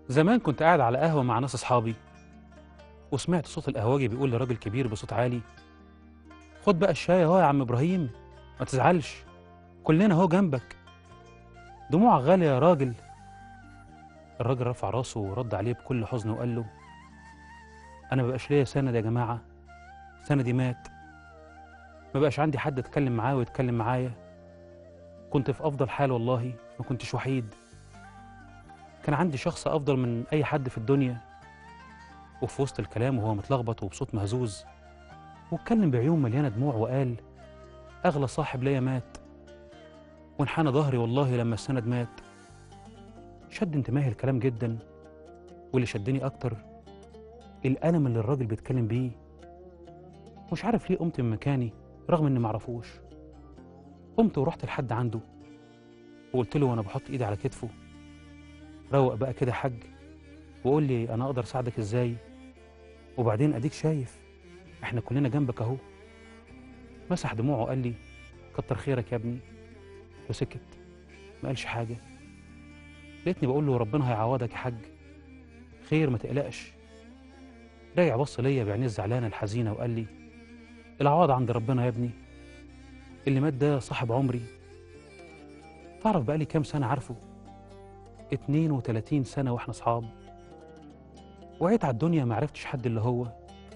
زمان كنت قاعد على قهوة مع ناس أصحابي وسمعت صوت القهوجي بيقول لراجل كبير بصوت عالي خد بقى الشاي اهو يا عم إبراهيم ما تزعلش كلنا اهو جنبك دموعك غالية يا راجل الراجل رفع راسه ورد عليه بكل حزن وقال له أنا مبقاش ليا سند يا جماعة سندي مات مبقاش عندي حد أتكلم معاه ويتكلم معايا كنت في أفضل حال والله ما كنتش وحيد كان عندي شخص أفضل من أي حد في الدنيا وفي وسط الكلام وهو متلخبط وبصوت مهزوز واتكلم بعيون مليانة دموع وقال أغلى صاحب ليا مات وانحنى ظهري والله لما السند مات شد انتباهي الكلام جدا واللي شدني أكتر الألم اللي الراجل بيتكلم بيه مش عارف ليه قمت من مكاني رغم إني معرفوش قمت ورحت لحد عنده وقلت له وأنا بحط إيدي على كتفه روق بقى كده يا حاج وقول لي أنا أقدر أساعدك إزاي وبعدين أديك شايف إحنا كلنا جنبك أهو مسح دموعه وقال لي كتر خيرك يا ابني وسكت ما قالش حاجة لقيتني بقول له ربنا هيعوضك يا حاج خير ما تقلقش راجع بص ليا بعينيه الزعلانة الحزينة وقال لي العوض عند ربنا يا ابني اللي مات ده صاحب عمري تعرف بقالي كام سنة عارفه 32 سنة واحنا صحاب وعيت على الدنيا ما عرفتش حد اللي هو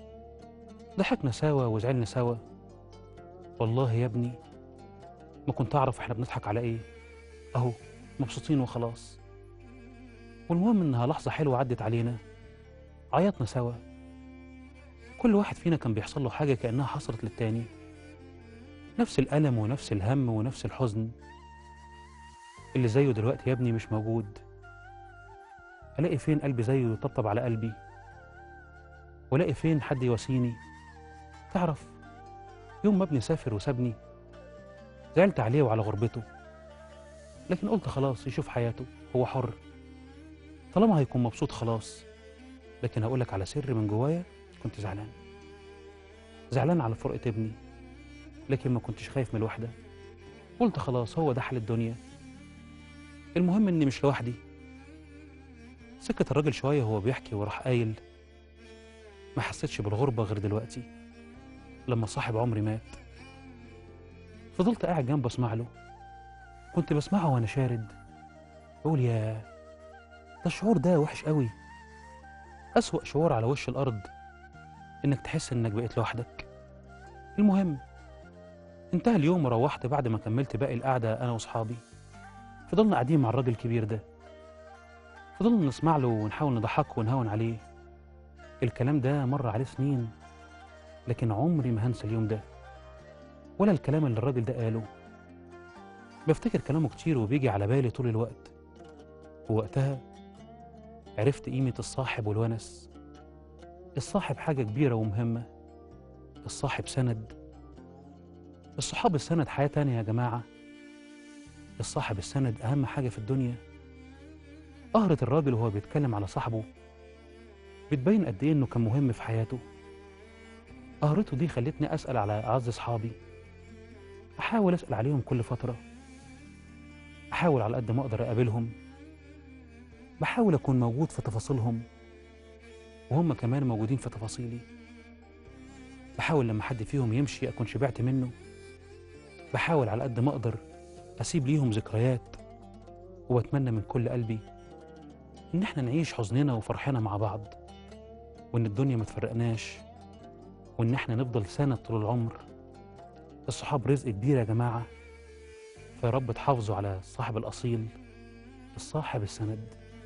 ضحكنا سوا وزعلنا سوا والله يا ابني ما كنت أعرف احنا بنضحك على ايه أهو مبسوطين وخلاص والمهم إنها لحظة حلوة عدت علينا عيطنا سوا كل واحد فينا كان بيحصل له حاجة كأنها حصلت للتاني نفس الألم ونفس الهم ونفس الحزن اللي زيه دلوقتي يا ابني مش موجود ألاقي فين قلبي زيه يطبطب على قلبي وألاقي فين حد يواسيني تعرف يوم ما ابني سافر وسابني زعلت عليه وعلى غربته لكن قلت خلاص يشوف حياته هو حر طالما هيكون مبسوط خلاص لكن هقولك على سر من جوايا كنت زعلان زعلان على فرقة ابني لكن ما كنتش خايف من الوحدة قلت خلاص هو ده حال الدنيا المهم اني مش لوحدي سكت الراجل شوية وهو بيحكي وراح قايل ما حسيتش بالغربة غير دلوقتي لما صاحب عمري مات فضلت قاعد جنبه اسمع له كنت بسمعه وانا شارد بقول يا ده الشعور ده وحش قوي أسوأ شعور على وش الأرض إنك تحس إنك بقيت لوحدك المهم انتهى اليوم وروحت بعد ما كملت باقي القعدة أنا وأصحابي فضلنا قاعدين مع الراجل الكبير ده فضلنا نسمع له ونحاول نضحكه ونهون عليه الكلام ده مر عليه سنين لكن عمري ما هنسى اليوم ده ولا الكلام اللي الراجل ده قاله بفتكر كلامه كتير وبيجي على بالي طول الوقت ووقتها عرفت قيمة الصاحب والونس الصاحب حاجة كبيرة ومهمة الصاحب سند الصحاب السند حياة تانية يا جماعة الصاحب السند أهم حاجة في الدنيا قهرة الراجل وهو بيتكلم على صاحبه بتبين قد إيه إنه كان مهم في حياته قهرته دي خلتني أسأل على أعز أصحابي أحاول أسأل عليهم كل فترة أحاول على قد ما أقدر أقابلهم بحاول أكون موجود في تفاصيلهم وهم كمان موجودين في تفاصيلي بحاول لما حد فيهم يمشي أكون شبعت منه بحاول على قد ما أقدر أسيب ليهم ذكريات وبتمنى من كل قلبي إن إحنا نعيش حزننا وفرحنا مع بعض وإن الدنيا ما تفرقناش وإن إحنا نفضل سند طول العمر الصحاب رزق كبير يا جماعة فيا رب تحافظوا على الصاحب الأصيل الصاحب السند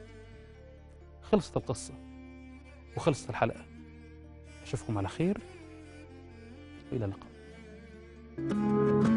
خلصت القصة وخلصت الحلقة أشوفكم على خير وإلى اللقاء